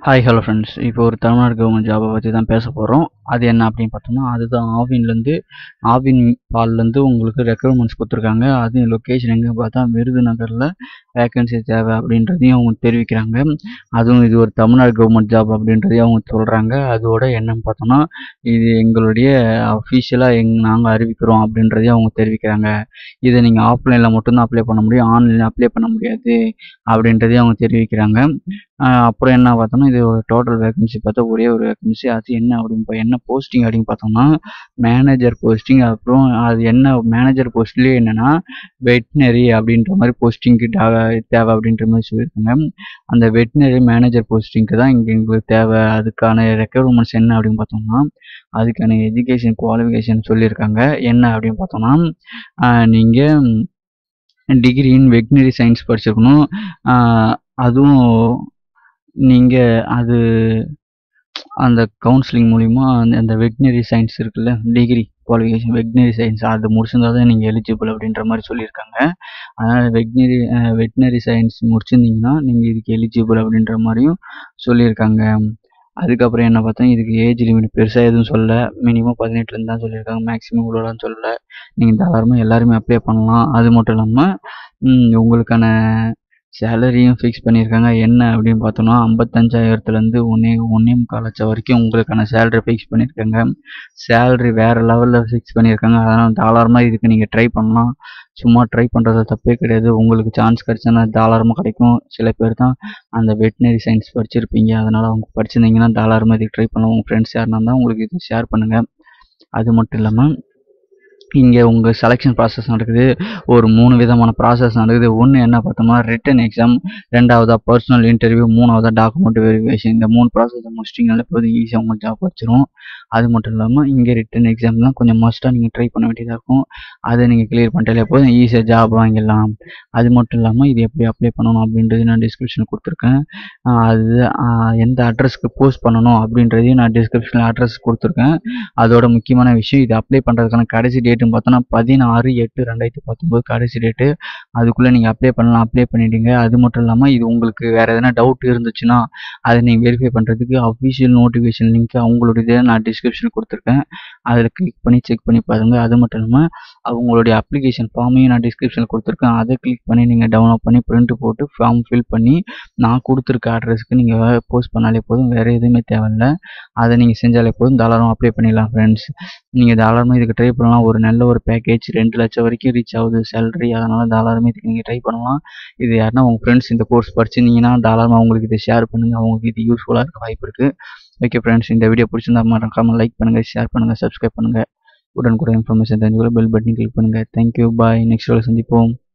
hi hello friends இப்போ ஒரு Tamil Nadu government ஜாபை பற்றி தான் பேச போகிறோம் அது என்ன அப்படின்னு பார்த்தோம்னா அதுதான் ஆவின்லேருந்து ஆவின் பால்லேருந்து உங்களுக்கு ரெக்குவயர்மெண்ட்ஸ் கொடுத்துருக்காங்க அதுவும் லொக்கேஷன் எங்கே பார்த்தா விருதுநகரில் வேக்கன்சி தேவை அப்படின்றதையும் அவங்க தெரிவிக்கிறாங்க அதுவும் இது ஒரு தமிழ்நாடு கவர்மெண்ட் ஜாப் அப்படின்றதையும் அவங்க சொல்கிறாங்க அதோட என்னன்னு பார்த்தோம்னா இது எங்களுடைய அஃபீஷியலாக எங் நாங்கள் அறிவிக்கிறோம் அப்படின்றதையும் அவங்க தெரிவிக்கிறாங்க இதை நீங்கள் ஆஃப்லைனில் மட்டும்தான் அப்ளை பண்ண முடியும் ஆன்லைனில் அப்ளை பண்ண முடியாது அப்படின்றதையும் அவங்க தெரிவிக்கிறாங்க ஆஹ் அப்புறம் என்ன பார்த்தோம்னா இது ஒரு டோட்டல் வேகன்சி பார்த்தா ஒரே ஒரு வேகன்சி அது என்ன அப்படின்னு பா- என்ன போஸ்டிங் அப்படின்னு பார்த்தோம்னா மேனேஜர் போஸ்டிங் அப்புறம் அது என்ன மேனேஜர் போஸ்ட்லேயே என்னன்னா வெட்னரி அப்படின்ற மாதிரி போஸ்டிங்க்கு தேவை அப்படின்ற மாதிரி சொல்லியிருக்காங்க அந்த வெட்னரி மேனேஜர் போஸ்டிங்க்கு தான் இங்கே எங்களுக்கு தேவை அதுக்கான ரெக்குவயர்மெண்ட்ஸ் என்ன அப்படின்னு பார்த்தோம்னா அதுக்கான எஜுகேஷன் குவாலிஃபிகேஷன் சொல்லியிருக்காங்க என்ன அப்படின்னு பார்த்தோம்னா நீங்கள் டிகிரி இன் வெட்னரி சயின்ஸ் படிச்சிருக்கணும் ஆஹ் அதுவும் நீங்கள் அது அந்த கவுன்சிலிங் மூலிமா அந்த அந்த வெட்னரி சயின்ஸ் இருக்குல்ல டிகிரி குவாலிஃபிகேஷன் வெட்னரி சயின்ஸ் அது முடிச்சிருந்தா தான் நீங்கள் எலிஜிபிள் அப்படின்ற மாதிரி சொல்லியிருக்காங்க அதனால் வெட்னரி வெட்னரி சயின்ஸ் முடிச்சிருந்தீங்கன்னா நீங்கள் இதுக்கு எலிஜிபிள் அப்படின்ற மாதிரியும் சொல்லியிருக்காங்க அதுக்கப்புறம் என்ன பார்த்தா இதுக்கு ஏஜ் லிமிட் பெருசாக எதுவும் சொல்லல மினிமம் பதினெட்டுலேருந்து தான் சொல்லியிருக்காங்க மேக்ஸிமம் இவ்வளோலாம் சொல்லல நீங்கள் தாராளமாக எல்லாருமே அப்ளை பண்ணலாம் அது மட்டும் இல்லாமல் உங்களுக்கான சேலரியும் ஃபிக்ஸ் பண்ணியிருக்காங்க என்ன அப்படின்னு பார்த்தோம்னா ஐம்பத்தஞ்சாயிரத்துலேருந்து ஒன்றே ஒன்றே முக்கால் லட்சம் வரைக்கும் உங்களுக்கான சேலரி ஃபிக்ஸ் பண்ணியிருக்காங்க சேலரி வேறு லெவலில் ஃபிக்ஸ் பண்ணியிருக்காங்க அதனால் தாராளமாக இதுக்கு நீங்கள் ட்ரை பண்ணலாம் சும்மா ட்ரை பண்ணுறது தப்பே கிடையாது உங்களுக்கு சான்ஸ் கிடைச்சா தாராளமாக கிடைக்கும் சில பேர் தான் அந்த வெட்டினரி சயின்ஸ் படிச்சிருப்பீங்க அதனால் அவங்க படிச்சிருந்தீங்கன்னா தாராளமாக இதுக்கு ட்ரை பண்ணலாம் உங்கள் ஃப்ரெண்ட்ஸ் யாருனா இருந்தால் உங்களுக்கு இது ஷேர் பண்ணுங்கள் அது மட்டும் இல்லாமல் இங்கே உங்கள் செலெக்ஷன் ப்ராசஸ் நடக்குது ஒரு மூணு விதமான ப்ராசஸ் நடக்குது ஒன்று என்ன பார்த்தோம்னா ரிட்டன் எக்ஸாம் ரெண்டாவதாக பர்சனல் இன்டர்வியூ மூணாவதாக டாக்குமெண்ட் வெரிஃபிகேஷன் இந்த மூணு ப்ராசஸை முடிச்சிட்டிங்கனால போதும் ஈஸியாக உங்கள் ஜாப் வச்சிரும் அது மட்டும் இல்லாமல் இங்கே ரிட்டன் எக்ஸாம்லாம் கொஞ்சம் மஸ்ட்டாக நீங்கள் ட்ரை பண்ண வேண்டியதாக இருக்கும் அதை நீங்கள் கிளியர் பண்ணிட்டாலே போதும் ஈஸியாக ஜாப் வாங்கிடலாம் அது மட்டும் இல்லாமல் இது எப்படி அப்ளை பண்ணணும் அப்படின்றது நான் டிஸ்கிரிப்ஷனில் கொடுத்துருக்கேன் ஆஹ் அது ஆஹ் எந்த அட்ரஸ்க்கு போஸ்ட் பண்ணணும் அப்படின்றதையும் நான் டிஸ்கிரிப்ஷனில் அட்ரஸ் கொடுத்துருக்கேன் அதோட முக்கியமான விஷயம் இது அப்ளை பண்ணுறதுக்கான கடைசி டேட்டுன்னு பார்த்தோன்னா பதினாறு எட்டு ரெண்டாயிரத்தி பத்தொம்போது கடைசி டேட்டு அதுக்குள்ளே நீங்கள் அப்ளை பண்ணலாம் அப்ளை பண்ணிட்டீங்க அது மட்டும் இல்லாமல் இது உங்களுக்கு வேறு எதனா டவுட் இருந்துச்சுன்னா அதை நீங்கள் வெரிஃபை பண்ணுறதுக்கு அஃபிஷியல் நோட்டிஃபிகேஷன் லிங்க் அவங்களுடைய இதை நான் டிஸ்கிரிப்ஷன் கொடுத்துருக்கேன் அதில் கிளிக் பண்ணி செக் பண்ணி பாருங்கள் அது மட்டும் இல்லாமல் அவங்களுடைய அப்ளிகேஷன் ஃபார்மையும் நான் டிஸ்கிரிப்ஷனில் கொடுத்துருக்கேன் அதை கிளிக் பண்ணி நீங்கள் டவுன்லோட் பண்ணி பிரிண்ட் போட்டு ஃபார்ம் ஃபில் பண்ணி நான் கொடுத்துருக்க அட்ரஸ்க்கு நீங்கள் போஸ்ட் பண்ணாலே போதும் வேறு எதுவுமே தேவையில்ல அதை நீங்கள் செஞ்சாலே போதும் தாராளமாக அப்ளை பண்ணிடலாம் ஃப்ரெண்ட்ஸ் நீங்கள் தாராளமாக இதுக்கு ட்ரை பண்ணலாம் ஒரு நல்ல ஒரு பேக்கேஜ் ரெண்டு லட்சம் வரைக்கும் ரீச் ஆகுது சேலரி அதனால் தாராளமாக இதுக்கு நீங்கள் ட்ரை பண்ணலாம் இது யாருன்னா உங்கள் ஃப்ரெண்ட்ஸ் இந்த கோர்ஸ் படிச்சிருந்தீங்கன்னா தாராளமாக அவங்களுக்கு இதை ஷேர் பண்ணுங்கள் அவங்களுக்கு இது யூஸ்ஃபுல்லாக இருக்க வாய்ப்பு இருக்குது ஓகே ஃப்ரெண்ட்ஸ் இந்த வீடியோ பிடிச்சிருந்தா மறக்காமல் லைக் பண்ணுங்கள் ஷேர் பண்ணுங்கள் சப்ஸ்கிரைப் பண்ணுங்கள் உடனுக்குடன் இன்ஃபர்மேஷன் தெரிஞ்சுக்கொள்ள பெல் பட்டன் கிளிக் பண்ணுங்கள் தேங்க்யூ பாய் நெக்ஸ்ட் சந்திப்போம்